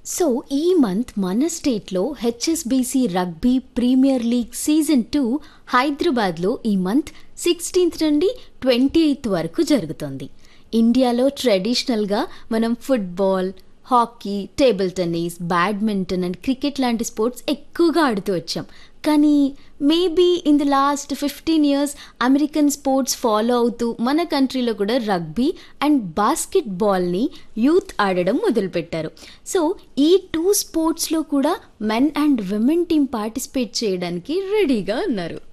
so ఈ month మన స్టేట్లో HSBC rugby premier league season two హైదరాబాద్లో ఈ మంత్ సిక్స్టీన్త్ నుండి ట్వంటీ ఎయిత్ వరకు జరుగుతుంది ఇండియాలో ట్రెడిషనల్గా మనం football hockey table tennis badminton and cricket లాంటి స్పోర్ట్స్ ఎక్కువగా ఆడుతూ వచ్చాం కానీ maybe in the last fifteen years American sports follow అవుతూ మన కంట్రీలో కూడా రగ్బీ అండ్ బాస్కెట్ బాల్ని యూత్ ఆడడం మొదలుపెట్టారు సో ఈ టూ స్పోర్ట్స్లో కూడా men and women team participate చేయడానికి రెడీగా ఉన్నారు